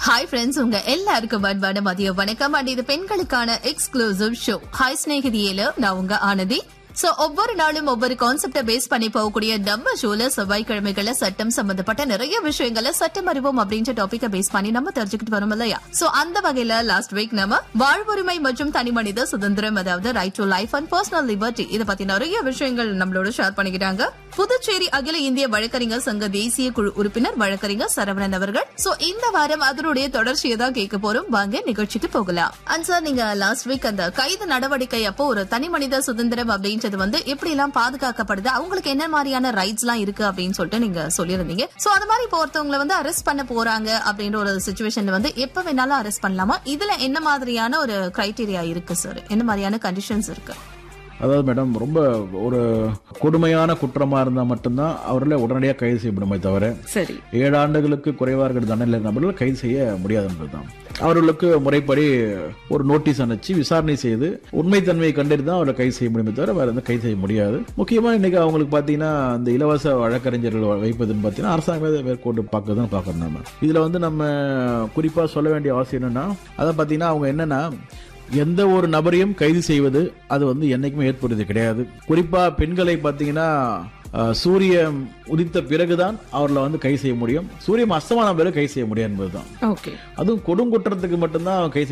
hi friends உங்க எல்லாருக்கும் அன்பான மதிய வணக்கம் அண்ட் இது பெண்களுக்கான எக்ஸ்க்ளூசிவ் ஷோ ஹாய் ஸ்நேகிதியில நான் உங்க ஆனதி சோ ஒவ்வொரு நாளும் ஒவ்வொரு கான்செப்ட பேஸ் பண்ணி போகக்கூடிய நம்ம ஷோல செவ்வாய்க்கிழமைகள்ல சட்டம் சம்பந்தப்பட்ட நிறைய விஷயங்களை சட்டம் அறிவோம் அப்படின்ற டாபிக்க பேஸ் பண்ணி நம்ம தெரிஞ்சுக்கிட்டு வரோம் இல்லையா சோ அந்த வகையில லாஸ்ட் வீக் நம்ம வாழ்வுரிமை மற்றும் தனிமனித சுதந்திரம் அதாவது right to life and personal liberty இத பத்தி நிறைய விஷயங்கள் நம்மளோட ஷேர் பண்ணிக்கிட்டாங்க புதுச்சேரி அகில இந்திய வழக்கறிஞர் சங்க தேசிய குழு உறுப்பினர் வழக்கறிஞர் சரவணன் அவர்கள் சோ இந்த வாரம் அதனுடைய தொடர்ச்சியை தான் கேட்க போறோம் வாங்க நிகழ்ச்சிக்கு போகலாம் அண்ட் சார் நீங்க லாஸ்ட் வீக் அந்த கைது நடவடிக்கை அப்போ ஒரு தனி மனித சுதந்திரம் அப்படின்றது வந்து எப்படி எல்லாம் பாதுகாக்கப்படுது அவங்களுக்கு என்ன மாதிரியான ரைட்ஸ் எல்லாம் இருக்கு அப்படின்னு சொல்லிட்டு நீங்க சொல்லியிருந்தீங்க சோ அது மாதிரி இப்போ ஒருத்தவங்களை வந்து அரெஸ்ட் பண்ண போறாங்க அப்படின்ற ஒரு சுச்சுவேஷன்ல வந்து எப்ப வேணாலும் அரெஸ்ட் பண்ணலாமா இதுல என்ன மாதிரியான ஒரு கிரைட்டீரியா இருக்கு சார் என்ன மாதிரியான கண்டிஷன்ஸ் இருக்கு அதாவது மேடம் ரொம்ப ஒரு கொடுமையான குற்றமா இருந்தா மட்டும்தான் அவர்களை உடனடியாக கைது செய்யப்படுமே தவிர சரி ஏழு ஆண்டுகளுக்கு குறைவாக இருக்கிற தண்டனை நபர்களை கைது செய்ய முடியாது என்பதுதான் அவர்களுக்கு முறைப்படி ஒரு நோட்டீஸ் அனுப்பிச்சு விசாரணை செய்து உண்மைத்தன்மையை கண்டறிந்து தான் அவரை கைது செய்ய முடியுமே தவிர வேற எந்த கைது செய்ய முடியாது முக்கியமா இன்னைக்கு அவங்களுக்கு பாத்தீங்கன்னா இந்த இலவச வழக்கறிஞர்கள் வைப்பதுன்னு பாத்தீங்கன்னா அரசாங்கமே மேற்கொண்டு பார்க்கறதுன்னு பார்க்கணும் நம்ம இதுல வந்து நம்ம குறிப்பா சொல்ல வேண்டிய அவசியம் என்னன்னா அதை பாத்தீங்கன்னா அவங்க என்னன்னா எந்த ஒரு நபரையும் கைது செய்வது அது வந்து என்னைக்குமே ஏற்படுறது கிடையாது குறிப்பா பெண்களை பாத்தீங்கன்னா அஹ், சூரியன் உதித்த பிறகுதான் அவர்களை வந்து கைது செய்ய முடியும் சூரியன் அஸ்தமான பிறகு கைது செய்ய முடியும் என்பதுதான் ஓகே அதுவும் கொடுங்குற்றத்துக்கு மட்டும்தான் கை